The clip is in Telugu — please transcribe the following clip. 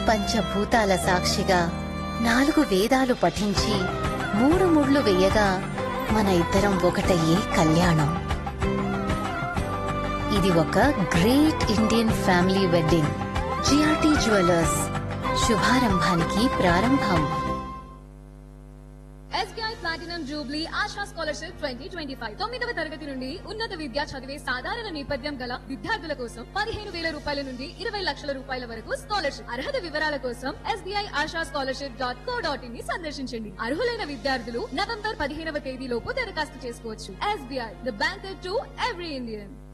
పంచభూతాల సాక్షిగా నాలుగు వేదాలు పఠించి మూడు ముళ్ళు వేయగా మన ఇద్దరం ఒకటయ్యే కళ్యాణం ఇది ఒక great Indian family wedding GRT jewellers శుభారంభానికి ప్రారంభం SBI platinum jubilee Asha scholarship twenty twenty five తొమ్మిదవ తరగతి నుండి ఉన్నత విద్య చదివే సాధారణ నేపథ్యం గల విద్యార్థుల కోసం పదిహేను వేల రూపాయల నుండి ఇరవై లక్షల రూపాయల వరకు స్కాలర్షిప్ అర్హత వివరాల కోసం SBI Asha scholarship dot co dot in ని సందర్శించండి అర్హులైన విద్యార్థులు నవంబర్ పదిహేనవ తేదీలోపు దరఖాస్తు చేసుకోవచ్చు SBI the bank to every Indian